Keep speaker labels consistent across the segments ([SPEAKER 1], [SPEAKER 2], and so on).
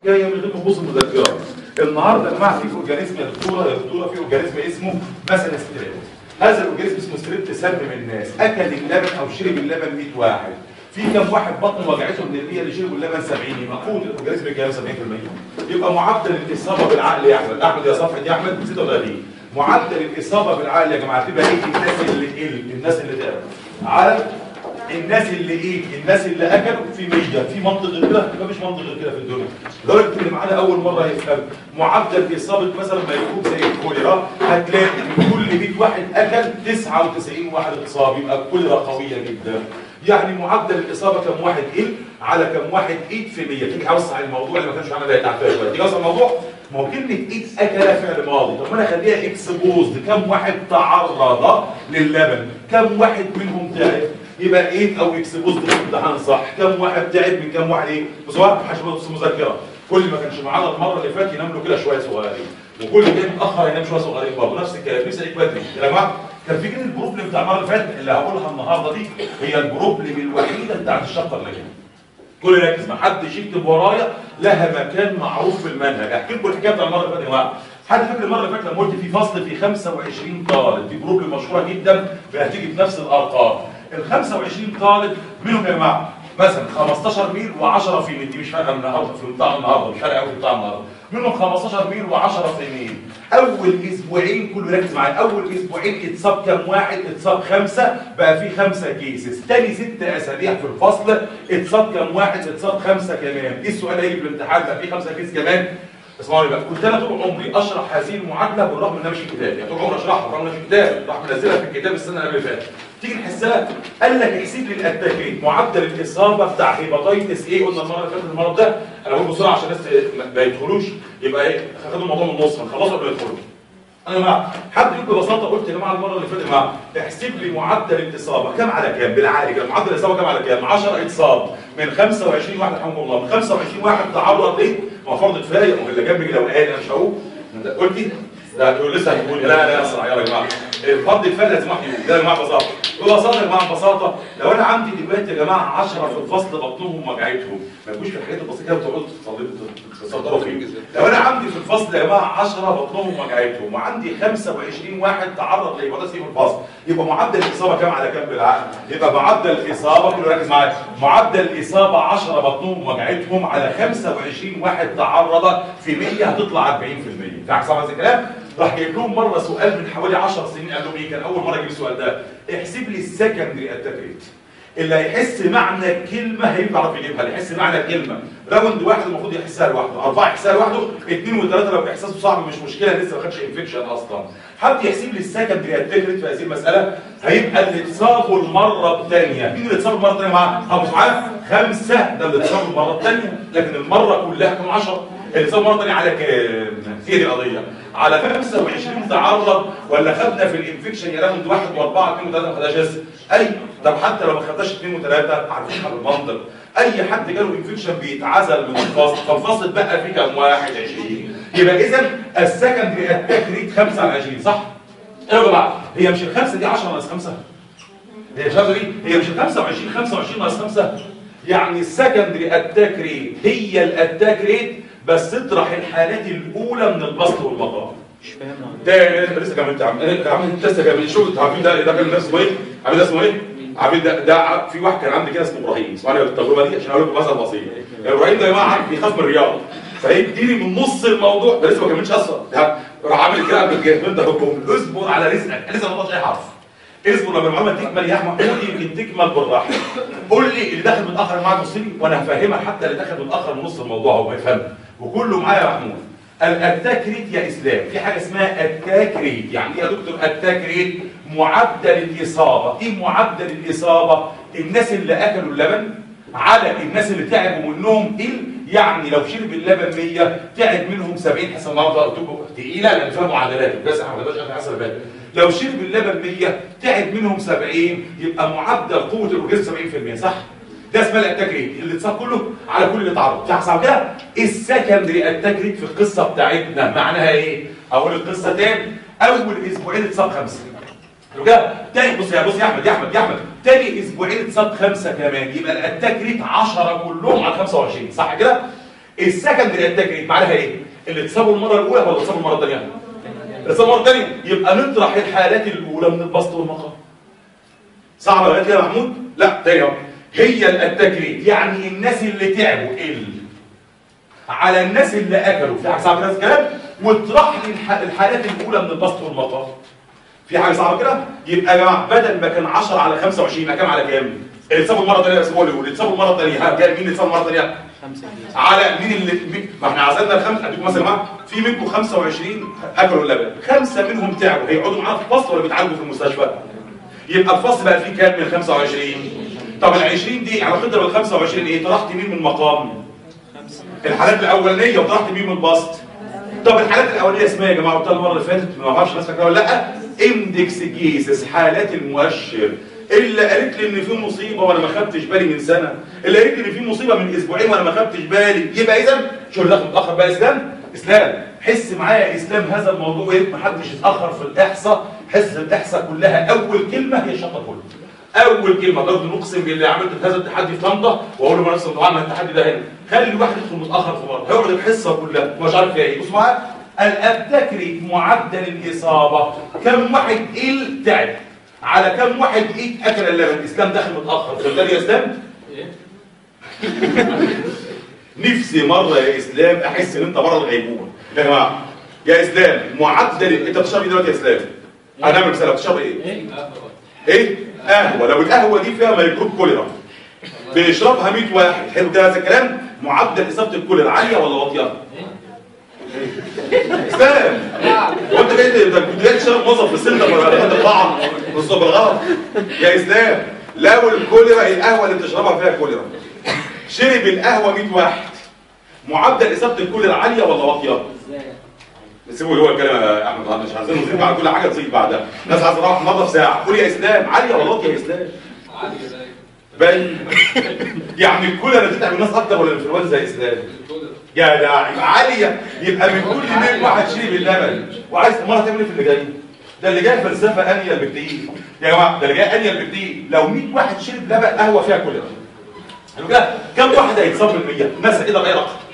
[SPEAKER 1] جايه من غير نصوص المذكره النهارده يا جماعه في اورجانيزم يا دكتوره يا دكتوره في اورجانيزم اسمه مثلا ستريبت هذا الاورجانيزم اسمه ستريبت سمم الناس اكل اللبن او شرب اللبن 100 واحد في كم واحد بطنه وجعته من ال 100 اللي شربوا اللبن 70 يبقى قوه الاورجانيزم كام 70% يبقى معدل الاصابه بالعقل يا احمد احمد يا صفحه يا احمد 36 معدل الاصابه بالعقل يا جماعه تبقى ايه الناس اللي تقل الناس اللي تعب على الناس اللي ايه الناس اللي اكلوا في 100 في منطق غير كده مفيش منطق غير كده في الدنيا لدرجه اللي معانا اول مره يفهم معدل اصابه مثلا ميكروب زي الكوليرا هتلاقي من كل 100 واحد اكل 99 واحد اتصاب يبقى الكوليرا قويه جدا يعني معدل الاصابه كم واحد قل على كم واحد ايد في 100 تيجي اوسع الموضوع اللي ما كانش عامل تحت شويه تيجي اوسع الموضوع ما هو كلمه ايد اكل فعل ماضي طب ما انا اخليها اكسبوزد كم واحد تعرض للبن كم واحد منهم تعب يبقى ايه او اكسبوزد في الامتحان صح كم واحد تعب من كم واحد ايه بصراحه حشوه مذكره كل ما كانش معانا المره اللي فاتت ينام له كده شويه صغيرين وكل جاي متاخر ينام شويه صغيرين برضه نفس الكلام نفس عليك بدري يا جماعه كان في كده البروبلم بتاع المره اللي فاتت اللي هقولها النهارده دي هي البروبلم الوحيده بتاعت الشقه الليليه كل ركز ما حدش يكتب ورايا لها مكان معروف في المنهج احكي لكم الحكايه بتاع المره اللي فاتت يا جماعه حد فاكر المره اللي فاتت لما قلت في فصل في 25 طالب دي بروبلم مشهوره جدا هتيجي بنفس الارقام ال 25 طالب منهم يا جماعه مثلا 15 ميل و10 في ميل دي مش فارقه النهارده في بتاع النهارده مش فارقه قوي في بتاع النهارده منهم 15 ميل و10 في ميل اول اسبوعين كله ركز معايا اول اسبوعين اتصاب كام واحد اتصاب خمسه بقى في خمسه كيسز تاني ست اسابيع في الفصل اتصاب كام واحد اتصاب خمسه كمان ايه السؤال هيجي في الامتحان بقى في خمسه كيس كمان اسمعوني بقى كنت انا طول عمري اشرح هذه المعادله بالرغم انها مش في الكتاب يعني طول عمري اشرحها بالرغم انها في الكتاب راح منزلها في الكتاب السنه اللي فاتت تيجي نحسها قال لك احسب لي الاتاكيت معدل الاصابه بتاع هيباتيتس ايه قلنا المره اللي فاتت المرض ده انا بقول بسرعه عشان الناس ما يدخلوش يبقى ايه خدوا الموضوع من النص هنخلصه قبل ما يدخلوا انا مع حد يقول ببساطه قلت يا جماعه المره اللي فاتت مع احسب لي معدل الاصابه كام على كام بالعالي كام معدل الاصابه كام على كام 10 اتصاب من 25 واحد رحمه الله من 25 واحد تعرض ليه ما فرض كفايه ما اللي جنبي لو قال انا مش هقول قلت ايه لا تقول لسه هيقول لا لا اسرع يلا يا جماعه فرض الفرد لازم واحد يقول ده يا جماعه ببساطه ببساطه يا جماعه ببساطه لو انا عندي دلوقتي يا جماعه 10 في الفصل بطنهم وجعتهم ما يجوش في الحاجات البسيطه كده وتقعدوا تصدروا فيه لو انا عندي في الفصل يا جماعه 10 بطنهم وجعتهم وعندي 25 واحد تعرض لإبادة في الفصل يبقى معدل الاصابه كام على كام بالعقل يبقى معدل الاصابه كله ركز معايا معدل الاصابه 10 بطنهم وجعتهم على 25 واحد تعرض في 100 هتطلع 40% في عكس هذا الكلام راح جايب لهم مره سؤال من حوالي 10 سنين قال لهم ايه كان اول مره اجيب السؤال ده احسب لي السكندري اتاك ريت اللي هيحس معنى الكلمه هيعرف يجيبها اللي يحس معنى الكلمه راوند واحد المفروض يحسها لوحده اربعه يحسها لوحده اثنين وثلاثه لو احساسه صعب مش مشكله لسه ما خدش انفكشن اصلا حد يحسب لي السكندري اتاك ريت في هذه المساله هيبقى اللي اتصابوا المره الثانيه مين اللي اتصاب المره الثانيه معاه ابو سعاد خمسه ده اللي اتصاب المره الثانيه لكن المره كلها كانوا 10 الاتصاب مره ثانيه على كام هي دي القضيه على 25 تعرض ولا خدنا في الانفكشن يا راوند واحد واربعه اثنين وثلاثه ما خدناش لسه اي طب حتى لو ما خدناش اثنين وثلاثه عارفين على المنطق اي حد جاله انفكشن بيتعزل من الفصل فالفصل بقى فيه كام واحد 20 يبقى اذا السكندري اتاك ريت 5 على 20 صح؟ ايه يا جماعه هي مش الخمسه دي 10 ناقص 5 هي مش دي هي مش ال 25 25 ناقص 5 يعني السكندري اتاك ريت هي الاتاك ريت بس تطرح الحالات الاولى من البسط والمقام
[SPEAKER 2] مش فاهم
[SPEAKER 1] ده لسه كمان عم عم لسه كمان شو عارفين ده ده كان اسمه ايه؟ عارفين ده اسمه ايه؟ عارفين ده ده في واحد كان عندي كده اسمه ابراهيم اسمعني التجربه دي عشان اقول لكم مثل بسيط ابراهيم ده يا جماعه بيخاف من الرياض فيديني من نص الموضوع ده لسه ما كملش اصلا ده راح عامل كده قبل الجهاز ده حكم اصبر على رزقك لسه ما طلعش اي حرف اصبر لما المعلومه تكمل يا احمد قول لي يمكن تكمل بالراحه قول لي اللي داخل متاخر معاك بص لي وانا هفهمك حتى اللي داخل متاخر من نص الموضوع هو يفهمك وكله معايا يا محمود الاتاك ريت يا اسلام في حاجه اسمها اتاك ريت يعني ايه يا دكتور اتاك ريت معدل الاصابه ايه معدل الاصابه الناس اللي اكلوا اللبن على الناس اللي تعبوا منهم قل يعني لو شرب اللبن 100 تعب منهم 70 حسب النهارده قلت لكم تقيله لان فيها معادلات بس احنا ما خدناش اخر حسب لو شرب اللبن 100 تعب منهم 70 يبقى معدل قوه الاورجازم 70% صح؟ ده اسمها الاتاك ريت اللي اتصاب كله على كل اللي اتعرض في حساب كده السكندري اتاك ريت في القصه بتاعتنا معناها ايه؟ اقول القصه تاني اول اسبوعين اتصاب خمسه كده تاني بص يا بص يا احمد يا احمد يا احمد تاني اسبوعين اتصاب خمسه كمان يبقى الاتاك ريت 10 كلهم على 25 صح كده؟ السكندري اتاك ريت معناها ايه اللي اتصابوا المره الاولى ولا اتصابوا المره الثانيه اللي اتصابوا المره الثانيه يبقى نطرح الحالات الاولى من البسط والمقام صعبه لغايه كده يا محمود لا تاني اهو هي الاتاك ريت يعني الناس اللي تعبوا ال على الناس اللي اكلوا في حاجه صعبه كده الكلام واطرح لي الح- الحالات الاولى من البسط والمقام في حاجه صعبه كده يبقى يا جماعه بدل ما كان 10 على 25 يبقى كام على كام اللي اتصابوا المره الثانيه اسمه اللي اتصابوا المره الثانيه ها كام مين اللي اتصاب المره الثانيه على مين اللي مين ما احنا عزلنا الخمسه اديكم مثلا يا جماعه في منكم 25 اكلوا اللبن خمسه منهم تعبوا هيقعدوا معانا في الفصل ولا بيتعالجوا في المستشفى يبقى الفصل بقى فيه كام من 25 طب ال 20 دي على قدر ال 25 ايه طرحت مين من مقام الحالات الاولانيه وطرحت مين من البسط طب الحالات الاولانيه اسمها يا جماعه قلتها المره اللي فاتت ما اعرفش الناس فاكره ولا لا اندكس جيسس حالات المؤشر اللي قالت لي ان في مصيبه وانا ما خدتش بالي من سنه اللي قالت لي ان في مصيبه من اسبوعين وانا ما خدتش بالي يبقى اذا شو اللي داخل متاخر بقى اسلام اسلام حس معايا يا اسلام هذا الموضوع ايه محدش يتاخر في الاحصاء حس الاحصاء كلها اول كلمه هي الشطه كله اول كلمه ضرب نقسم بالله عملت هذا التحدي في طنطا واقول له نفس طبعا التحدي ده هنا خلي الواحد يدخل متاخر في مره هيقعد الحصه كلها مش عارف فيها ايه بص معايا الابتكري معدل الاصابه كم واحد ايه تعب على كم واحد ايه اكل اللبن اسلام داخل متاخر فهمتني يا اسلام نفسي مره يا اسلام احس ان انت بره الغيبوبه يا جماعه يا اسلام معدل انت بتشرب ايه دلوقتي يا اسلام هنعمل مثال بتشرب ايه ايه قهوه لو القهوه دي فيها ميكروب كوليرا بيشربها 100 واحد حلو كده هذا الكلام معدل اصابه الكوليرا عاليه ولا واطيه اسلام هو انت جاي ده كنت جاي تشرب موظف في السنتر ولا حد القاعه بالصبر بالغلط يا اسلام لو الكوليرا القهوه اللي بتشربها فيها كوليرا شرب القهوه 100 واحد معدل اصابه الكوليرا عاليه ولا واطيه سيبوا اللي هو الكلام يا احمد غلط مش عايزين نزيد بعد كل حاجه تصيب بعدها الناس عايزه تروح تنظف ساعه قول يا اسلام عاليه ولا واطيه يا اسلام باين يعني الكوليرا تتعب الناس اكتر ولا الانفلونزا يا اسلام يا لا يبقى عاليه يبقى من كل 100 واحد شرب اللبن وعايز امال هتعمل ايه في اللي جاي ده اللي جاي فلسفه انيل بكتير يا جماعه ده اللي جاي انيل بكتير لو 100 واحد شرب لبن قهوه فيها كوليرا حلو كده كم واحد هيتصاب بال 100 مثلا ايه ده اي رقم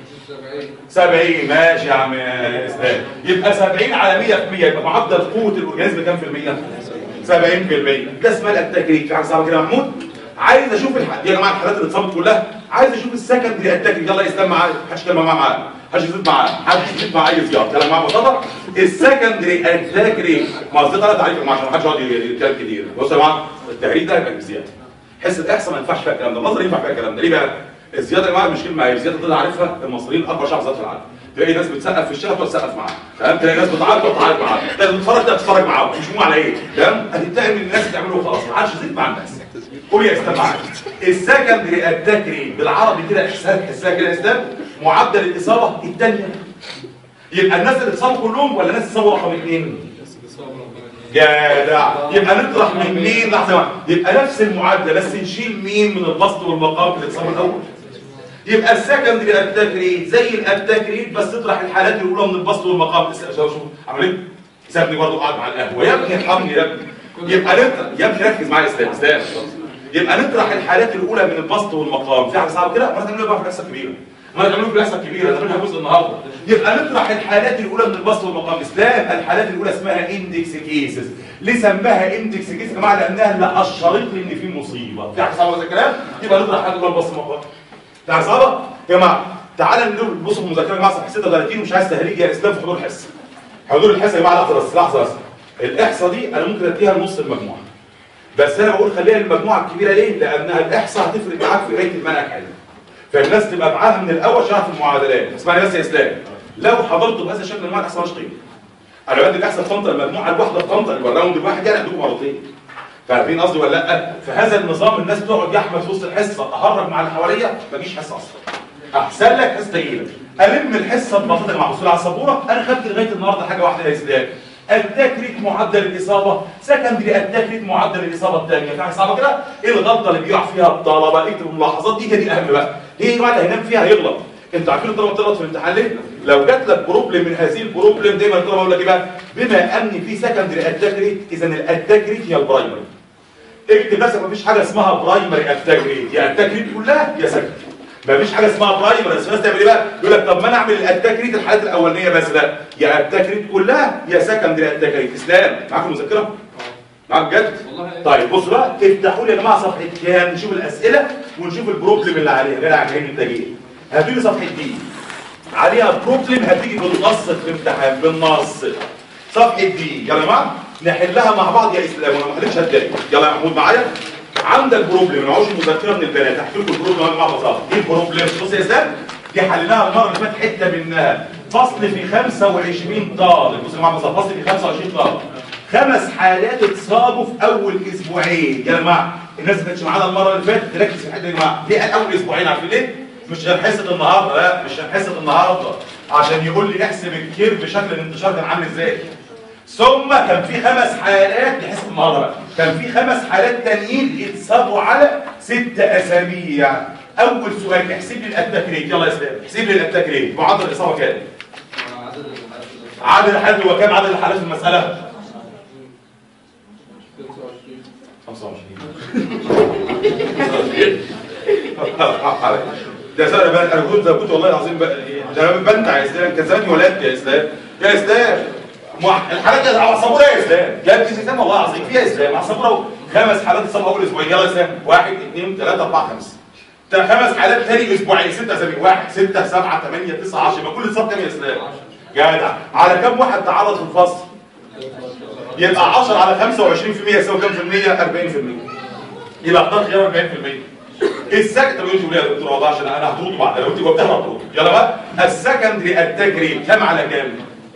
[SPEAKER 1] 70 ماشي يا عم اسلام يبقى 70 على 100 في 100 يبقى معدل قوه الاورجانيزم كام في المية 70 في المية ده اسمها الاتاكريت في حاجه صعبه كده يا محمود عايز اشوف الح... دي يا جماعه الحالات اللي اتصابت كلها عايز اشوف السكندري اتاكريت يلا يا اسلام معايا محدش كلمه معاه معايا محدش يزيد معاه محدش يزيد معاه اي زياده كلام معاه ببساطه السكندري اتاكريت ما قصدي ثلاث تعريف يا جماعه عشان محدش يقعد يتكلم كتير بصوا يا جماعه التهريج ده هيبقى بزياده حس الاحصاء ما ينفعش فيها الكلام ده النظر ينفع فيها الكلام ده ليه بقى الزياده يا جماعه مش كلمه هي الزياده دي عارفها المصريين اكبر شعب زاد في العالم تلاقي ناس بتسقف في الشارع تقعد تسقف معاها تمام تلاقي ناس بتعيط تقعد تعيط معاها تلاقي تتفرج تقعد تتفرج معاهم مش مهم على ايه تمام هتتهم الناس بتعمله خلاص ما عادش زيد مع الناس قول يا اسلام معايا السكندري اتاكري بالعربي كده احسان حسها كده يا اسلام معدل الاصابه الثانيه يبقى الناس اللي اتصابوا كلهم ولا الناس اللي اتصابوا رقم اثنين يا ده يبقى نطرح من مين لحظه واحده يبقى نفس المعادله بس نشيل مين من البسط والمقام اللي اتصاب الاول يبقى السكندري اتاكريت زي الاتاكريت بس تطرح الحالات الاولى من البسط والمقام شوف شوف عمل ايه سابني برضه قاعد مع القهوه يا ابني ارحمني يا ابني يبقى نطرح يا ابني ركز معايا يا استاذ استاذ يبقى نطرح الحالات الاولى من البسط والمقام في حاجه صعبه كده ما تعملوا بقى في الحصه الكبيره ما تعملوا في الحصه الكبيره ده منها جزء النهارده يبقى نطرح الحالات الاولى من البسط والمقام اسلام الحالات الاولى اسمها اندكس كيسز ليه سماها اندكس كيس يا جماعه لانها اللي اشرت لي ان في مصيبه في حاجه صعبه زي الكلام يبقى نطرح الحالات الاولى من البسط والمقام في حاجه صعبه يا جماعه تعالى نبص في المذاكره يا جماعه صفحه 36 ومش عايز تهريج يا اسلام في حضور الحصه حضور الحصه يا جماعه لحظه بس لحظه بس الاحصاء دي انا ممكن اديها لنص المجموعه بس انا بقول خليها للمجموعه الكبيره ليه؟ لانها الاحصاء هتفرق معاك في قرايه المنهج حلو فالناس تبقى معاها من الاول شرح المعادلات اسمعني بس يا اسلام لو حضرت بهذا الشكل يا جماعه الاحصاء مش قيمه انا بدي الاحصاء في طنطا المجموعه الواحده في طنطا اللي الراوند الواحد يعني عندكم مرتين فاهمين قصدي ولا لا؟ فهذا النظام الناس تقعد يا احمد في وسط الحصه اهرج مع اللي حواليا ما اجيش حصه اصلا احسن لك حصه تقيله الم الحصه ببساطه اللي محصوله على السبوره انا خدت لغايه النهارده حاجه واحده يا اسلام التكريت معدل الاصابه سكندري التكريت معدل الاصابه الثانيه في حاجه صعبه كده ايه الغلطه اللي بيقع فيها الطلبه اكتب الملاحظات دي هي دي الاهم بقى هي يا جماعه اللي هينام فيها هيغلط انتوا عارفين الطلبه بتغلط في الامتحان ليه؟ لو جات لك بروبلم من هذه البروبلم دايما الطلبه يقول لك ايه بقى؟ بما ان في سكندري التكريت اذا الاتكريت هي البرايمري اكتب بس مفيش حاجه اسمها برايمري التكريت يا التكريت كلها يا سكندري مفيش حاجه اسمها برايمري اسمها تعمل ايه بقى يقول لك طب ما انا اعمل الاتاك ريت الحالات الاولانيه بس لا يا اتاك ريت كلها يا سكندري اتاك ريت اسلام معاكم مذكره معاك بجد طيب بصوا بقى افتحوا لي يا جماعه صفحه كام نشوف الاسئله ونشوف البروبلم اللي عليها غير عن الانتاجيه هاتوا لي صفحه دي عليها بروبلم هتيجي بالنص في الامتحان بالنص صفحه دي يلا يا جماعه نحلها مع بعض يا اسلام وانا ما حلتش هتضايق يلا يا محمود معايا عندك بروبلم ما معهوش مذكره من البنات هحكي لكم البروبلم مع بعض ايه البروبلم بص يا اسلام دي حليناها المره اللي فاتت حته منها فصل في 25 طالب بص يا جماعه فصل في 25 طالب خمس حالات اتصابوا في اول اسبوعين يا جماعه الناس اللي كانتش معانا المره اللي فاتت تركز في الحته دي يا جماعه ليه قال اول اسبوعين عارفين ليه؟ مش عشان حصه النهارده لا مش عشان حصه النهارده عشان يقول لي احسب الكيرف شكل الانتشار كان عامل ازاي ثم كان في خمس حالات دي حصه النهارده بقى كان في خمس حالات تانيين اتصابوا على ست اسابيع اول سؤال احسب لي الاتاك ريت يلا يا اسلام احسب لي الاتاك ريت معدل الاصابه كام؟ عدد الحالات هو كام عدد الحالات في المساله؟ 25 ده سنة بقى انا كنت كنت والله العظيم بقى ده انا بنتع يا اسلام كان زماني ولدت يا اسلام يا اسلام مع- الحالات دي عصبوره يا اسلام يا ابني اسلام والله العظيم فيها اسلام عصبوره خمس حالات اتصابوا اول اسبوعين يلا يا اسلام واحد اثنين ثلاثة أربعة خمسة ده خمس حالات تاني اسبوعين ست اسابيع واحد ستة سبعة ثمانية تسعة 10 يبقى كل اتصاب كام يا اسلام؟ جدع على كام واحد تعرض في الفصل؟ يبقى 10 على 25% يساوي كام في المية؟ 40% يبقى اختار خيار 40% السكن طب انتوا ليه يا دكتور والله عشان انا هطرده بعد لو انت جاوبتها هطرده يلا بقى السكندري التجري كام على كام؟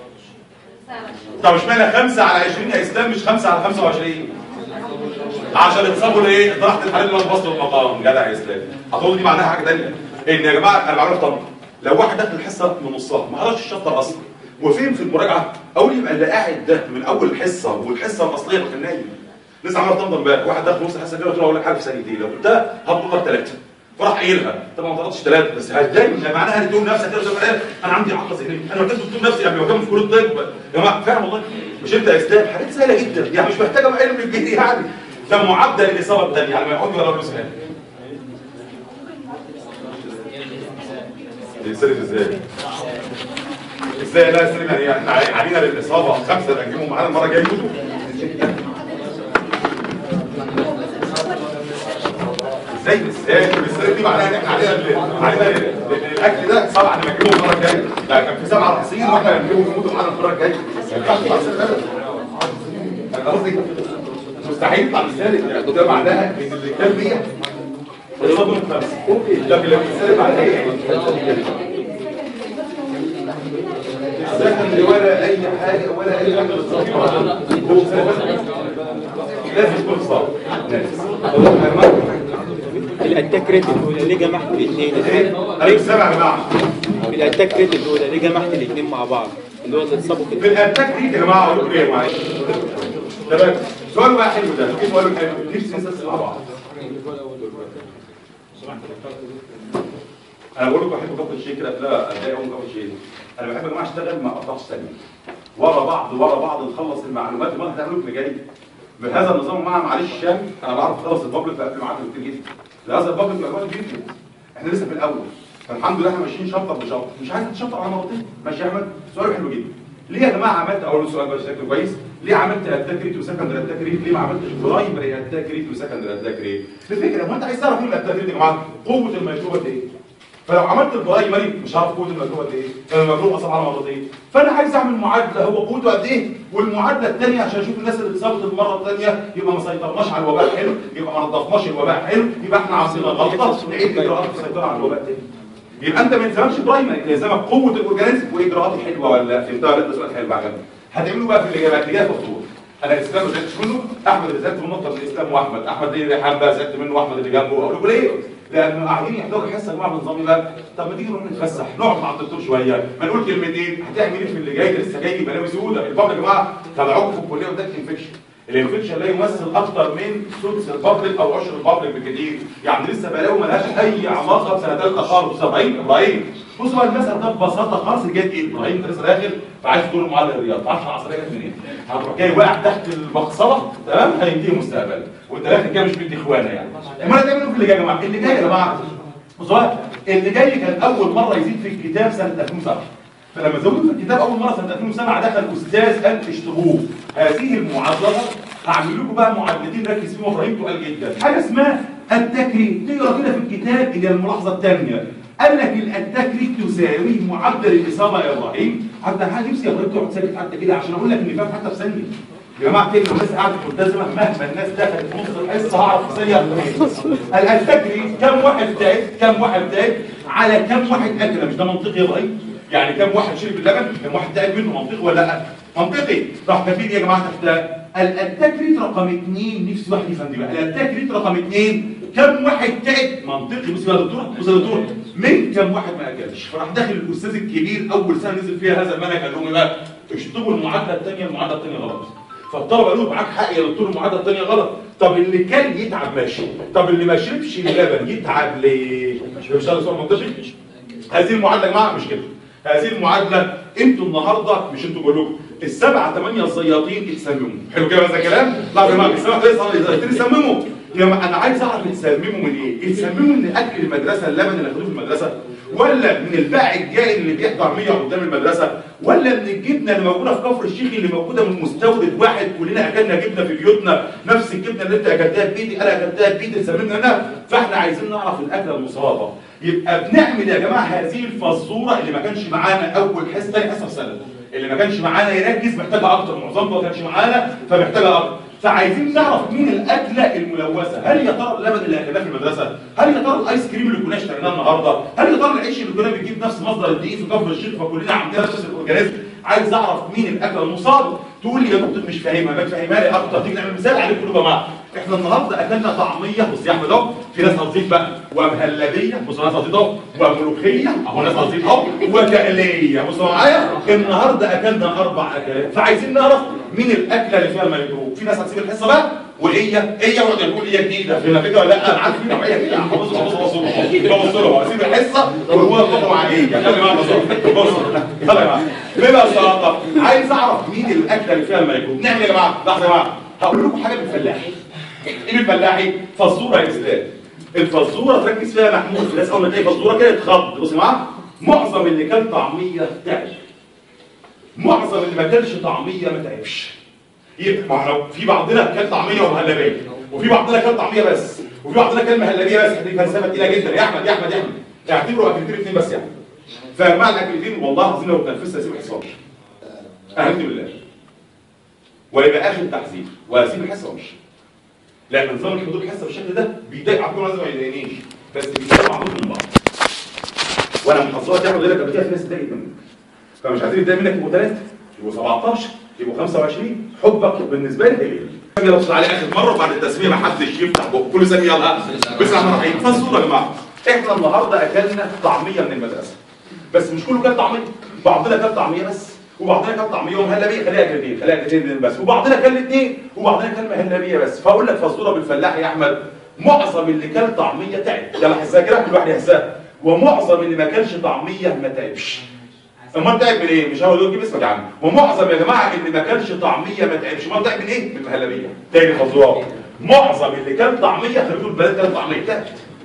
[SPEAKER 1] طب اشمعنى 5 على 20 يا اسلام مش 5 على 25 عشان اتصابوا لايه؟ ضغط الحالات اللي هو الفصل والمقام جدع يا اسلام هتقول دي معناها حاجه ثانيه ان يا جماعه انا بعرف طب لو واحد دخل الحصه من نصها ما قراش الشابتر اصلا وفين في المراجعه اقول يبقى اللي قاعد ده من اول الحصه والحصه الاصليه كان نايم لسه عمال طمطم امبارح واحد دخل نص الحصه كده قلت له اقول لك حاجه في ثانيتين لو قلتها هبقى ثلاثه فراح قايلها طبعا ما طلعتش ثلاثه بس هتضايق ده معناها ان تقول نفسك كده وتقول إيه، انا عندي عقده ذهنيه انا محتاج دكتور نفسي قبل ما اكمل في كليه الطب يا جماعه فعلا والله مش انت يا اسلام حاجات سهله جدا يعني مش محتاجه بقى علم كبير يعني ده معدل الاصابه الثانيه يعني ما يقعد ولا له سؤال يتصرف ازاي؟ ازاي لا يصرف يعني احنا علينا للاصابه خمسه اللي هنجيبهم معانا المره الجايه يجوا ازاي ازاي السرير دي معناها ان احنا علينا ال- علينا ال- ال- الاكل ده سبعه اللي بنجيبهم المره الجايه لا كان في سبعه رقصين واحنا اللي بنجيبهم يموتوا معانا المره الجايه ما ينفعش يطلع السرير ده. انا قصدي مستحيل يطلع السالب يعني ده معناها ان اللي كان 100 يصابوا من خمسه لكن لو السالب معناها ايه؟ السكن ولا اي حاجه ولا اي حاجه للصغير هو سالب. لازم يكون صعب
[SPEAKER 2] الاتاك ريت الاولى ليه جمعت الاثنين
[SPEAKER 1] انا مش سامع يا جماعه
[SPEAKER 2] الاتاك ريت الاولى ليه جمعت الاثنين مع بعض اللي هو اللي اتصابوا
[SPEAKER 1] في
[SPEAKER 2] كده
[SPEAKER 1] الاتاك دي يا جماعه اقول لكم ايه معلش تمام سؤال بقى حلو ده في سؤال حلو نفسي نسال مع بعض انا بقول لكم احب كفر الشيء كده لا اتضايق قوي من كفر الشيء انا بحب يا جماعه اشتغل ما اقطعش ثانيه ورا بعض ورا بعض نخلص المعلومات اللي هتعملوا اللي جاي بهذا النظام مع معلش الشام انا بعرف اخلص البابليك في قبل معاكم كتير جدا لهذا البابليك مجموعه جدا احنا لسه في الاول فالحمد لله احنا ماشيين شابتر بشابتر مش عايز تشابتر على مرتين ماشي يا احمد سؤال حلو جدا ليه يا جماعه عملت اول سؤال بقى شكله كويس ليه عملت اتاك ريت وسكندري اتاك ريت ليه ما عملتش برايمري اتاك ريت وسكندري اتاك ريت الفكره ما انت عايز تعرف ايه الاتاك ريت يا جماعه قوه الميكروبات ايه فلو عملت البرايمري مش هعرف قوه الميكروب قد ايه لان الميكروب اصلا على مرتين فانا عايز اعمل معادله هو قوته قد ايه والمعادله الثانيه عشان اشوف الناس اللي اتصابت المره الثانيه يبقى ما سيطرناش على الوباء حلو يبقى ما نظفناش الوباء حلو يبقى احنا عاملين غلطه نعيد اجراءات السيطره على الوباء تاني يبقى انت ما يلزمكش برايمري يلزمك قوه الاورجانيزم واجراءات حلوه ولا لا فهمتها ولا ده سؤال حلو عجبني هتعملوا بقى في الاجابات الاجابه مفتوح انا اسلام ما زعلتش منه احمد اللي زعلت منه اكتر من اسلام واحمد احمد دي ريحان بقى زعلت منه واحمد اللي جنبه اقول لكم ليه؟ لانه قاعدين يحضروا الحصه يا جماعه بنظام بقى طب ما تيجي نروح نتفسح نقعد مع الدكتور شويه ما نقول كلمتين هتعمل ايه في اللي جاي ده لسه جاي بلاوي سودة البابليك يا جماعه تابعوكم في الكليه وده انفكشن الانفكشن لا يمثل اكتر من سدس البابليك او عشر البابليك بالكثير يعني لسه بلاوي ملهاش اي علاقه بسنتين تخرج 70 ابراهيم بص بقى المثل ده ببساطه خالص جت ايه ابراهيم انت لسه داخل فعايز تقول معلق الرياض ما تعرفش العصريه جت منين هتروح جاي واقع تحت المقصله تمام هينتهي مستقبلك وانت داخل كده مش بدي اخوانا يعني امال هتعملوا إيه في اللي جاي يا جماعه اللي جاي يا جماعه بصوا اللي جاي كان اول مره يزيد في الكتاب سنه 2007 فلما زودوا في الكتاب اول مره سنه 2007 دخل استاذ قال اشتروه هذه المعادله هعمل لكم بقى معادلتين ركز فيهم ابراهيم تقال جدا حاجه اسمها التكريم تقرا كده في الكتاب اللي هي الملاحظه الثانيه قال لك التكريم تساوي معدل الاصابه يا ابراهيم حتى حاجه نفسي يا ابراهيم تقعد ساكت حتى كده عشان اقول لك ان فاهم حتى في ثانيه يا جماعه كده الناس قاعده ملتزمه مهما الناس دخلت في نص الحصه هعرف في ثانيه قال التكريم كم واحد تعب كم واحد تعب على كم واحد اكل مش ده منطقي يا ابراهيم يعني كم واحد شرب اللبن كم واحد تعب منه منطقي ولا لا منطقي راح كاتبين يا جماعه تحت ال- التكريت رقم اثنين نفسي واحد يفهم دي بقى التكريت رقم اثنين كم واحد تعب منطقي بص يا دكتور بص يا دكتور من كم واحد ما اكلش فراح داخل الاستاذ الكبير اول سنه نزل فيها هذا المنهج قال لهم إيه بقى اشطبوا المعادله الثانيه المعادله الثانيه غلط فالطلبه قالوا له معاك حق يا دكتور المعادله الثانيه غلط طب اللي كان يتعب ماشي طب اللي ما شربش اللبن يتعب ليه مش ده سؤال منطقي هذه المعادله يا جماعه مش كده هذه المعادله انتوا النهارده مش انتوا كلكم السبعه ثمانيه الزياطين يتسمموا حلو كده هذا الكلام لا يا جماعه السبعه ثمانيه الزياطين يتسمموا يا جماعه انا عايز اعرف يتسمموا من ايه يتسمموا من اكل المدرسه اللبن اللي اخدوه في المدرسه ولا من الباع الجائل اللي بيحضر 100 قدام المدرسه ولا من الجبنه اللي موجوده في كفر الشيخ اللي موجوده من مستورد واحد كلنا اكلنا جبنه في بيوتنا نفس الجبنه اللي انت اكلتها بايدي انا اكلتها بايدي سممنا منها فاحنا عايزين نعرف الاكله المصابه يبقى بنعمل يا جماعه هذه الفزوره اللي ما كانش معانا اول حصه ثاني حصه في سنه اللي ما كانش معانا يركز محتاجها اكتر معظمنا ما كانش معانا فمحتاجها اكتر فعايزين نعرف مين الاكله الملوثه هل يا ترى اللبن اللي اكلناه في المدرسه هل يا ترى الايس كريم اللي كنا اشتريناه النهارده هل يا ترى العيش اللي كنا بنجيب نفس مصدر الدقيق في كفر الشيخ فكلنا عندنا نفس الاورجانيزم عايز اعرف مين الاكله المصابه تقول لي يا دكتور مش فاهمها ما تفهمها لي اكتر تيجي نعمل مثال عليكم كلكم يا جماعه احنا النهارده اكلنا طعميه بص يا احمد اهو في ناس هتزيد بقى ومهلبيه بص ناس هتزيد اهو وملوخيه اهو ناس هتزيد اهو وتقليه بصوا معايا النهارده اكلنا اربع اكلات فعايزين نعرف مين الاكله اللي فيها الميكروب في ناس هتسيب الحصه بقى وهي هي يقعد يقول هي جديده في فكره ولا لا انا عارف في نوعيه كده بص بص بص بص له اسيب الحصه وهو يطلقوا مع ايه يعني خلي معايا بص بص خلي معايا ببساطه عايز اعرف مين الاكله اللي فيها الميكروب نعمل يا جماعه لحظه يا جماعه هقول لكم حاجه بالفلاحي ايه بالفلاحي فزوره يا اسلام الفزوره تركز فيها محمود الناس اول ما تلاقي فزوره كده تخض بص يا جماعه معظم اللي كان طعميه تعب معظم اللي ما كانش طعميه ما تعبش يبقى ما احنا في بعضنا كان طعميه ومهلبيه وفي بعضنا كان طعميه بس وفي بعضنا كان مهلبيه بس دي فلسفه تقيله جدا يا احمد يا احمد يا احمد اعتبروا اكلتين اثنين بس يعني فمع الاكلتين والله العظيم لو اتنفست اسيب الحصار اهلا بالله ويبقى اخر تحذير واسيب الحصه وامشي لان نظام الحضور الحصه بالشكل ده بيضايق عبد لازم ما يضايقنيش بس بيضايق بعضهم من بعض وانا محظوظ تعمل غيرك قبل كده في ناس تضايق منك فمش عايزين يتضايق منك يبقوا ثلاثه يبقوا 17 يبقوا 25 حبك بالنسبه لي هي اجي ابص عليه اخر مره وبعد التسميه ما حدش يفتح بقه كل ثانيه يلا بسم الله الرحمن الرحيم فالصوره يا جماعه احنا النهارده اكلنا طعميه من المدرسه بس مش كله كان طعميه بعضنا كان طعميه بس وبعضنا كان طعميه ومهلبيه خليها كلمتين خليها كلمتين بس وبعضنا كان الاثنين وبعضنا كان مهلبيه بس فاقول لك فالصوره بالفلاح يا احمد معظم اللي كان طعميه تعب يلا حسها كده كل واحد يحسها ومعظم اللي ما كانش طعميه ما تعبش امال تعب من ايه؟ مش هقول له جيب اسمك يا عم ومعظم يا جماعه اللي ما كانش طعميه ما تعبش امال تعب من ايه؟ من المهلبيه تاني فزوره معظم اللي كان طعميه خليته البلد كان طعميه تعب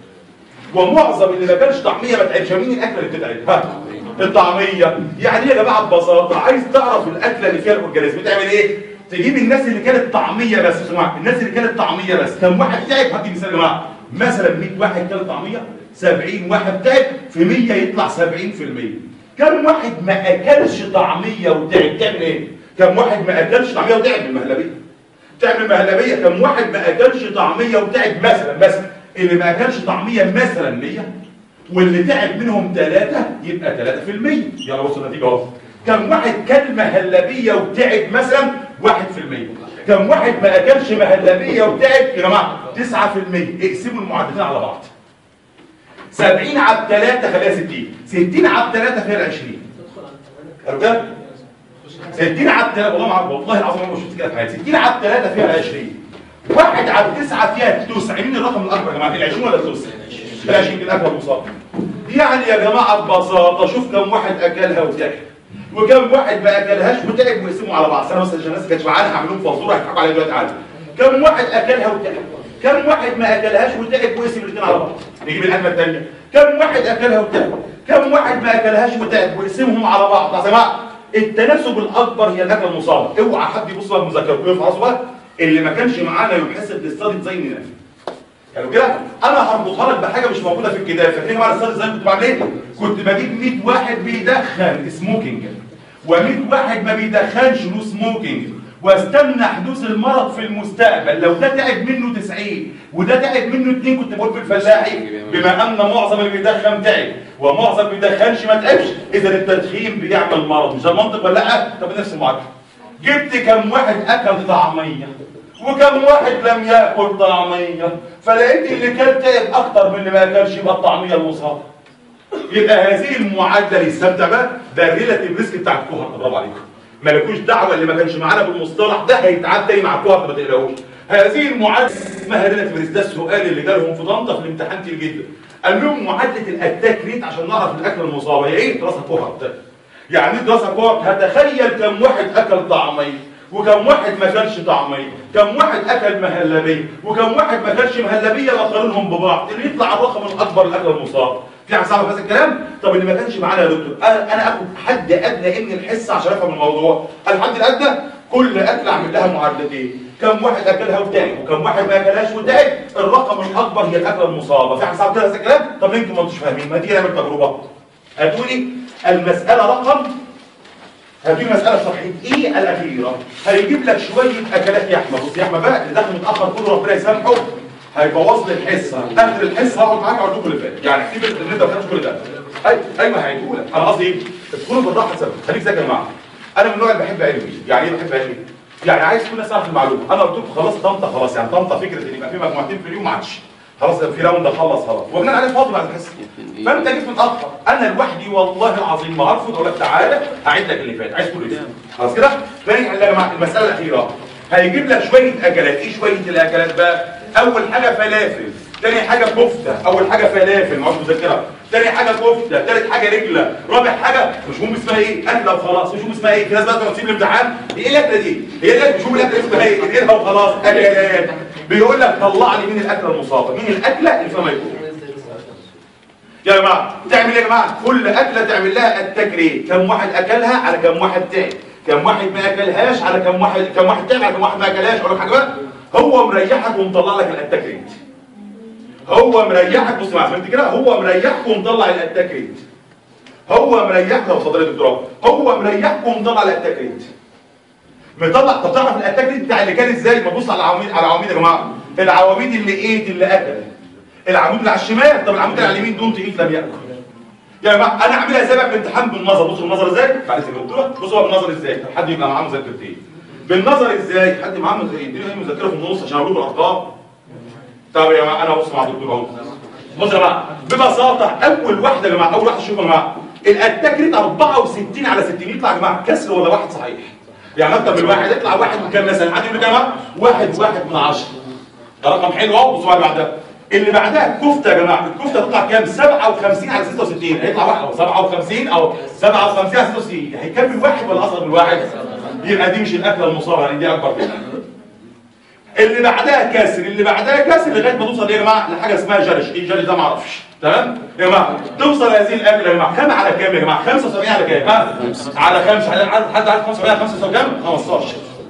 [SPEAKER 1] ومعظم اللي ما كانش طعميه ما تعبش مين الاكله اللي بتتعب؟ ها الطعميه يعني يا جماعه ببساطه عايز تعرف الاكله اللي فيها الاورجانيزم بتعمل ايه؟ تجيب الناس اللي كانت طعميه بس يا جماعه الناس اللي كانت طعميه بس كم واحد تعب هدي مثال يا جماعه مثلا 100 واحد كان طعميه 70 واحد تعب في 100 يطلع 70% كم واحد ما اكلش طعميه وتعب تعمل ايه؟ كم واحد ما اكلش طعميه وتعب من المهلبيه تعمل مهلبيه كم واحد ما اكلش طعميه وتعب مثلا مثلا اللي ما اكلش طعميه مثلا 100 واللي تعب منهم ثلاثه يبقى 3% يلا بص النتيجه اهو كم واحد كل مهلبيه وتعب مثلا 1% كم واحد ما اكلش مهلبيه وتعب يا جماعه 9% اقسموا المعدلين على بعض 70 على 3 خليها 60 60 على 3 فيها 20 حلو كده 60 على 3 والله معاك والله العظيم ما شفت كده في حياتي 60 على 3 فيها 20 واحد على 9 فيها 9 مين الرقم الاكبر يا جماعه ال 20 ولا ال 9 ال 20 دي الاكبر مصاب يعني يا جماعه ببساطه شوف كم واحد اكلها وتعب وكم واحد ما اكلهاش وتعب ويقسموا على بعض انا مثلا عشان الناس كانت معانا هعمل لهم فزوره هيضحكوا عليا دلوقتي عادي كم واحد اكلها وتعب كم واحد ما اكلهاش وتعب وقسم الاثنين على بعض نجيب الاكله الثانيه كم واحد اكلها وتعب كم واحد ما اكلهاش وتعب واقسمهم على بعض يا جماعه التناسب الاكبر هي الاكله المصابه اوعى حد يبص على المذاكره ويقول في راسه اللي ما كانش معانا يحسب للستادي زي نافع يعني كده انا هربطها لك بحاجه مش موجوده في الكتاب فاكرين معانا الستادي زي كنت بعمل ايه كنت بجيب 100 واحد بيدخن سموكينج و100 واحد ما بيدخنش له سموكينج واستنى حدوث المرض في المستقبل لو ده تعب منه 90 وده تعب منه 2 كنت بقول في الفلاحي بما ان معظم اللي بيدخن تعب ومعظم اللي بيدخنش ما تعبش اذا التدخين بيعمل مرض مش ده المنطق ولا لا طب نفس المعادله جبت كم واحد اكل طعميه وكم واحد لم ياكل طعميه فلقيت اللي كان تعب اكتر من اللي ما اكلش يبقى الطعميه المصابه يبقى هذه المعادله اللي استمتع بقى ده الريلاتيف ريسك بتاع الكهرباء برافو عليكم مالكوش دعوه اللي ما كانش معانا بالمصطلح ده هيتعاد تاني مع الكهرباء ما تقلقوش هذه المعادله اسمها ريلاتيف ريسك ده السؤال اللي جالهم في طنطا في الامتحان كتير جدا قال لهم معادله الاتاك ريت عشان نعرف الاكل المصابه هي ايه دراسه كهرباء يعني ايه دراسه كهرباء هتخيل كم واحد اكل طعميه وكم واحد ما كانش طعميه كم واحد اكل مهلبيه وكم واحد ما كانش مهلبيه وقارنهم ببعض اللي يطلع الرقم الاكبر الاكل المصاب في حد صعب هذا الكلام طب اللي ما كانش معانا يا دكتور انا انا اخد حد ادنى ان الحصه عشان افهم الموضوع الحد الادنى كل اكل اعمل لها معادلتين كم واحد اكلها وتعب وكم واحد ما اكلهاش وتعب الرقم الاكبر هي الاكله المصابه في حد صعب كده هذا الكلام طب يمكن ما انتوش فاهمين ما تيجي نعمل تجربه هتقولي المساله رقم هدي مسألة صحيح ايه الأخيرة هيجيب لك شوية أكلات يا أحمد بص يا أحمد بقى اللي داخل متأخر كله ربنا يسامحه هيبوظ لي الحصة آخر الحصة هقعد معاك أقعد لكم اللي فات يعني اعتبر إن أنت ما فهمتش كل ده أي أيوه هيجيبوا لك أنا قصدي إيه؟ ادخلوا بالراحة سبب خليك ذاكر معايا أنا من النوع اللي بحب علمي يعني إيه بحب علمي؟ يعني عايز كل الناس تعرف المعلومة أنا قلت لكم خلاص طنطا خلاص يعني طنطا فكرة إن يبقى في مجموعتين في اليوم ما عادش خلاص في راوند خلص خلاص وبناء عليه فاضي بعد الحصه فانت جيت متاخر انا لوحدي والله العظيم ما ارفض اقول لك تعالى هعيد لك اللي فات عايز كله يسمع خلاص كده تاني حل يا جماعه المساله الاخيره هيجيب لك شويه اكلات ايه شويه الاكلات بقى اول حاجه فلافل تاني حاجه كفته اول حاجه فلافل ما عادش مذكره تاني حاجه كفته تالت حاجه رجله رابع حاجه مش مهم اسمها ايه اكله وخلاص مش مهم اسمها ايه في ناس بقى تقعد تسيب الامتحان ايه الاكله دي هي الاكله مش مهم الاكله اسمها ايه انقلها وخلاص اكلات بيقول لك طلع لي مين الاكله المصابه مين الاكله اللي فيها ميكروب يا جماعه تعمل ايه يا جماعه كل اكله تعمل لها التكرير كم واحد اكلها على كم واحد تعب كم واحد ما اكلهاش على كم واحد كم واحد تعب على كم واحد ما اكلهاش اقول لك حاجه بقى هو مريحك ومطلع لك الاتاك ريت هو مريحك بص معايا فهمت كده هو مريحك ومطلع الاتاك ريت هو مريحك لو اتفضل يا دكتور هو مريحك ومطلع الاتاك ريت مطلع طب تعرف الاتاك ريت بتاع اللي كان ازاي ما تبص على العواميد على العواميد يا جماعه العواميد اللي ايه اللي اكل العمود اللي على الشمال طب العمود اللي على اليمين دول تقيل لم ياكل يا جماعه انا اعملها ازاي بقى في الامتحان بالنظر بصوا النظر ازاي معلش يا دكتوره بصوا بقى بالنظر ازاي طب حد يبقى معاه مذكرتين بالنظر ازاي حد معاه مذكرتين يديني اي مذكره في النص عشان اقول بالارقام طب يا جماعه انا بص مع الدكتور اهو بص يا جماعه ببساطه اول واحده يا جماعه اول واحده شوفوا يا جماعه الاتاك ريت 64 على 60 يطلع يا جماعه كسر ولا واحد صحيح يعني اكتر من واحد يطلع واحد وكام مثلا حد يقول لي يا جماعه واحد واحد من 10 ده رقم حلو اهو بصوا اللي بعدها اللي بعدها الكفته يا جماعه الكفته تطلع كام 57 على 66 هيطلع واحد او 57 او 57 على 66 هيكمل واحد ولا اصغر من واحد يبقى دي مش الاكله المصابه يعني دي اكبر كده اللي بعدها كسر اللي بعدها كسر لغايه ما توصل يا جماعه لحاجه اسمها جرش ايه جرش ده ما اعرفش تمام يا جماعه توصل هذه الاكله يا جماعه كام على كام يا جماعه 75 على كام ها؟ على 5 حد عارف 75 على 5 كام 15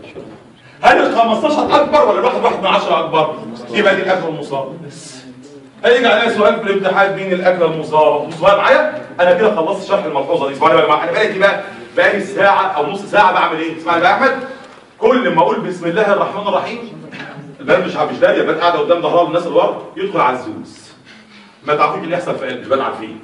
[SPEAKER 1] هل ال 15 اكبر ولا الواحد واحد من 10 اكبر يبقى دي الاكله المصابه بس هيجي عليا سؤال في الامتحان مين الاكله المصابه بصوا بقى معايا انا كده خلصت شرح الملحوظه دي اسمعوا يا جماعه انا بقالي بقى بقالي ساعه او نص ساعه بعمل ايه اسمعني بقى يا احمد كل ما اقول بسم الله الرحمن الرحيم البنات مش مش داريه البنات قاعده قدام ظهرها الناس اللي ورا يدخل عزوز ما تعرفوش اللي يحصل في قلبي البنات عارفين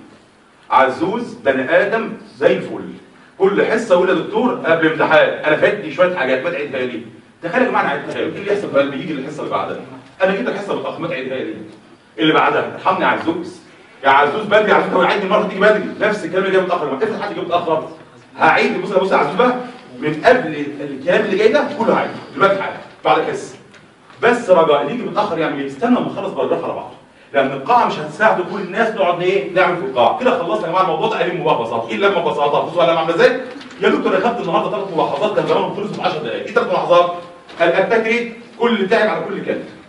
[SPEAKER 1] عزوز بني ادم زي الفل كل حصه يقول يا دكتور قبل امتحان انا فاتني شويه حاجات ما تعيدها لي تخيل يا جماعه انا عدتها ايه اللي يحصل في قلبي يجي الحصه اللي بعدها انا جيت الحصه متاخر ما تعيدها لي اللي بعدها ارحمني يا عزوز يا عزوز بدري على فكره وعيدني المره تيجي بدري نفس الكلام اللي جاي متاخر ما افرض حد جه متاخر هعيد بص بص يا عزوز بقى من قبل الكلام اللي جاي ده كله هعيد دلوقتي حاجه بعد الحصه بس رجاء اللي يجي متاخر يعمل ايه؟ يستنى لما نخلص باراجراف على بعض لان القاعه مش هتساعد كل الناس نقعد ايه نعمل في القاعه كده خلصنا يا جماعه الموضوع ده قليل ببساطه ايه لما ببساطه بصوا انا عامله ازاي يا دكتور انا خدت النهارده ثلاث ملاحظات كان زمان خلصوا في 10 دقائق ايه ثلاث ملاحظات الاتاك ريت كل تعب على كل كلمه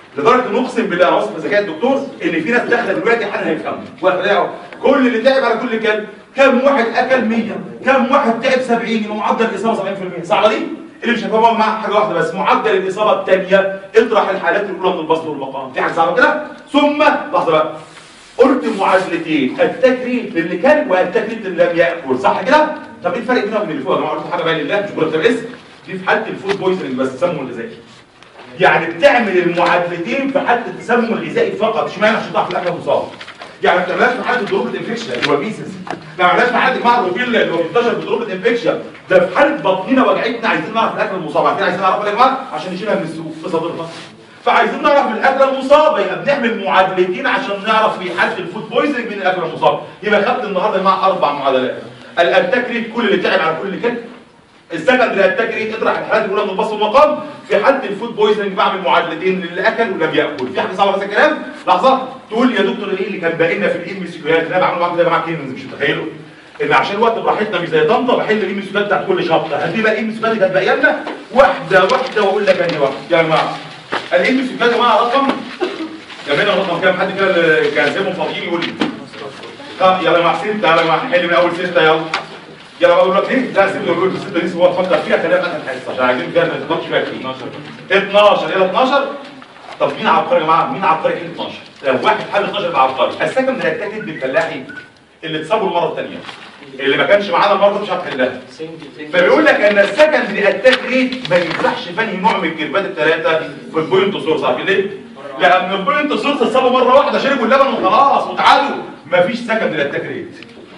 [SPEAKER 1] لدرجه ان اقسم بالله انا واثق في ذكاء الدكتور ان في ناس داخله دلوقتي حالا هيفهموا وهتلاقوا كل اللي تعب على كل كلب كم واحد اكل 100 كم واحد تعب 70 يبقى معدل الاصابه 70% صعبه دي اللي مش هيفهمها معاك حاجه واحده بس معدل الاصابه الثانيه اطرح الحالات الاولى من البسط والمقام في حاجه صعبه كده ثم لحظه بقى قلت معادلتين التكريم للي كان والتكريم للي لم ياكل صح كده طب ايه الفرق بينهم وبين اللي فوق يا جماعه قلت حاجه بقى لله مش بقول اسم دي في حاله الفود بويزنج بس تسمم الغذائي يعني بتعمل المعادلتين في حاله التسمم الغذائي فقط اشمعنى عشان تعرف الاكل مصاب يعني ما بتعملهاش في حاله الدروب الانفكشن اللي هو البيسز ما بتعملهاش في حاله مع الروبيلا اللي هو بينتشر بالدروب الانفكشن ده في حاله بطننا وجعتنا عايزين نعرف الاكل المصاب عارفين عايزين نعرف يا جماعه عشان نشيلها من السوق في صدرنا فعايزين نعرف الاكله المصابه يبقى بنعمل معادلتين عشان نعرف في حاله الفود بويزنج من الاكله المصابه يبقى خدت النهارده مع اربع معادلات الاتكريت كل اللي تعب على كل كلب السكندري التكريت اطرح الحالات الاولى من البص والمقام في حاله الفود بويزنج بعمل معادلتين للي اكل ولم ياكل في حاجه صعبه بس الكلام لحظه تقول يا دكتور ايه اللي كان باقي لنا في الام سيكويات انا بعمل معاكم كده يا جماعه كلمه مش متخيلوا ان عشان الوقت براحتنا مش زي طنطا بحل الام سيكويات بتاعت كل شابتر هدي بقى الام سيكويات اللي كانت باقيه لنا واحده واحده واقول لك انهي واحده يا جماعه الام سيكويات يا جماعه رقم جمعنا رقم كام حد كده اللي كان سيبهم فاضيين يقول لي اه يلا مع سته يلا مع حل من اول سته يلا يلا بقول لك ايه لا سيبه يقول السته دي هو فكر فيها خليها بقى الحصه عشان عايزين كده نتناقش فيها كتير 12 يلا 12 طب مين عبقري يا جماعه مين عبقري كلمه 12 لو واحد حل 12 يبقى عبقري السكن من التاكد بالفلاحي اللي اتصابوا المره الثانيه اللي ما كانش معانا المره دي مش عارف يحلها فبيقول لك ان السكندري اتاك ريت ما ينفعش فني نوع من الجربات الثلاثه في البوينت سورس عارفين ليه؟ لان البوينت سورس اتصابوا مره واحده شربوا اللبن وخلاص وتعادلوا مفيش سكندري اتاك ريت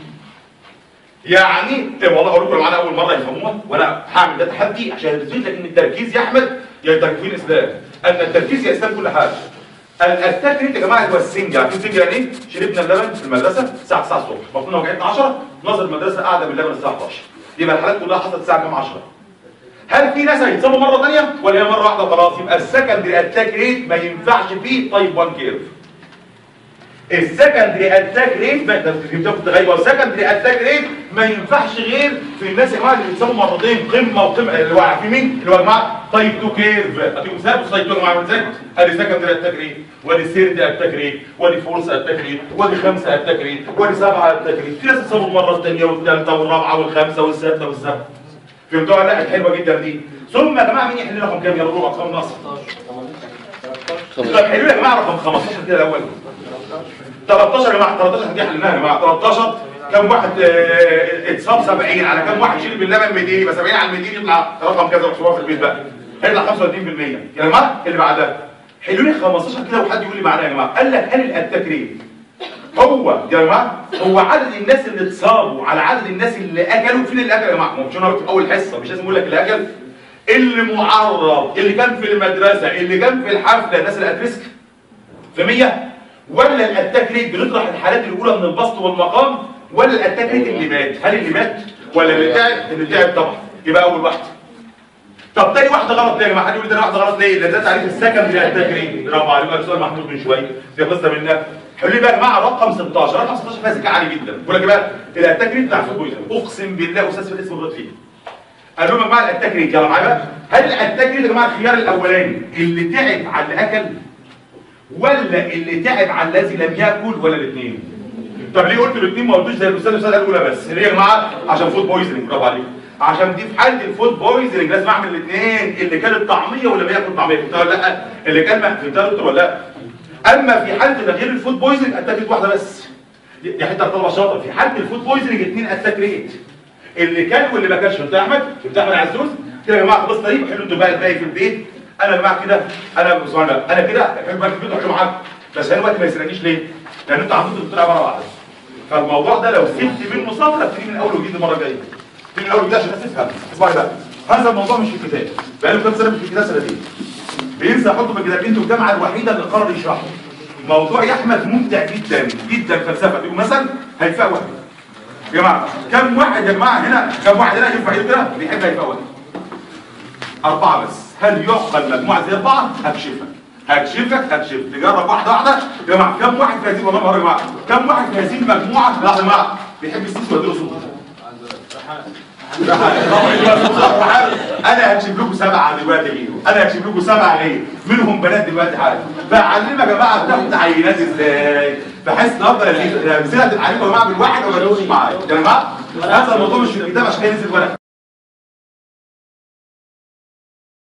[SPEAKER 1] يعني إيه والله اقول لكم معانا اول مره يفهموها وانا هعمل ده تحدي عشان اثبت لك ان التركيز يا احمد يا تكوين اسلام ان التركيز يا اسلام كل حاجه الاتاك ريت يا جماعه اللي هو السنجل عارفين السنجل يعني ايه؟ شربنا اللبن في المدرسه الساعه 9 الصبح المفروض وجعتنا 10 ناظر المدرسه قاعده باللبن الساعه 11 يبقى الحالات كلها حصلت الساعه كام 10 هل في ناس هيتصابوا مره ثانيه ولا هي مره واحده خلاص يبقى السكندري اتاك ريت ما ينفعش فيه تايب 1 كيرف السكندري اتاك ريت ما انت بتاخد غيبه السكندري اتاك ريت ما ينفعش غير في الناس يا جماعه اللي بيتصابوا مرتين قمه وقمه اللي هو عارفين مين اللي هو يا جماعه تايب 2 كيرف اديكم مثال بص تايب 2 يا جماعه ازاي ادي سكندري اتاك ريت وادي سيرد اتاك ريت وادي فورس اتاك ريت وادي خمسه اتاك ريت وادي سبعه اتاك ريت في ناس اتصابوا المره الثانيه والثالثه والرابعه والخامسه والسادسه والسابعه فهمتوها لا حلوه جدا دي ثم يا جماعه مين يحل رقم كام يلا روح ارقام نصر طب حلو يا جماعه رقم 15 كده الاول 13 يا جماعه 13 دي حلناها يا جماعه 13 كم واحد آه، اتصاب 70 على كم واحد يشيل باللبن 200 يبقى 70 على 200 يطلع رقم كذا محسوبها في البيت بقى هيطلع 35% يا جماعه اللي بعدها حلوا لي 15 كده وحد يقول لي معناها يا جماعه قال لك هل التكريم هو يا جماعه هو عدد الناس اللي اتصابوا على عدد الناس اللي اكلوا فين اللي اكل يا جماعه؟ ما هو مش انا قلت في اول حصه مش لازم اقول لك اللي اكل اللي معرض اللي كان في المدرسه اللي كان في الحفله الناس اللي اترسك في 100 ولا الاتاك ريت بنطرح الحالات الاولى من البسط والمقام ولا الاتاك ريت اللي مات هل اللي مات ولا اللي تعب اللي تعب طبعا يبقى اول واحده طب تاني واحده غلط ليه يا جماعه حد يقول لي تاني واحده غلط ليه لان ده تعريف السكندري اتاك ريت برافو عليك ده سؤال محمود من شويه دي قصه منها حلو لي بقى يا جماعه رقم 16 رقم 16 فيها ذكاء عالي جدا بقول لك بقى الاتاك ريت بتاع الفوتبول اقسم بالله استاذ في الاسم الرد فيه قال لهم يا جماعه الاتاك ريت يلا معايا بقى هل الاتاك ريت يا جماعه الخيار الاولاني اللي تعب على اللي اكل ولا اللي تعب على الذي لم ياكل ولا الاثنين طب ليه قلت الاثنين ما قلتوش زي الاستاذ الاستاذ الاولى بس ليه يا جماعه عشان فود بويزنج برافو عليك عشان دي في حاله الفود بويزنج لازم اعمل الاثنين اللي كان الطعميه ولا ما ياكل طعميه فهمتها ولا لا اللي كان ما فهمتها دكتور ولا لا اما في حاله تغيير الفود بويزنج اتاكت واحده بس دي دي حته طلبه شاطر في حاله الفود بويزنج اثنين اتاك ريت اللي كان واللي ما كانش فهمت يا احمد فهمت يا احمد عزوز كده يا جماعه خلصنا دي حلو انتوا بقى الباقي في البيت انا يا جماعه كده انا بسم الله انا كده بحب بقى في البيت احكي معاكم بس انا الوقت ما يسرقنيش ليه؟ لان انتوا عملتوا الدكتوراه مره واحده فالموضوع ده لو سبت منه سطر ابتدي من اول وجديد المره الجايه ابتدي من اول وجديد عشان الناس تفهم اسمعي بقى هذا الموضوع مش في الكتاب بقى له كام سنه مش في الكتاب سنتين بينسى يحطه في الكتاب انتوا الجامعه الوحيده اللي قرر يشرحه موضوع يا احمد ممتع جدا جدا فلسفه تقول مثلا هيفاء وهبي يا جماعه كم واحد يا جماعه هنا كم واحد هنا ينفع ايده كده بيحب هيفاء وهبي اربعه بس هل يعقل مجموعه زي اربعه هكشفك هكشفك هكشف تجرب واحده واحده يا جماعه كم واحد في هذه والله يا جماعه كم واحد في هذه المجموعه لا يا جماعه بيحب السيس ويديله صوت انا هكشف لكم سبعه دلوقتي غيره انا هكشف لكم سبعه غير منهم بنات دلوقتي حاجه فاعلمك يا جماعه بتاخد عينات ازاي بحيث النهارده الامثله هتبقى عليكم يا جماعه بالواحد وما تدوش معايا يا جماعه هذا الموضوع مش في الكتاب عشان كده نزل ورق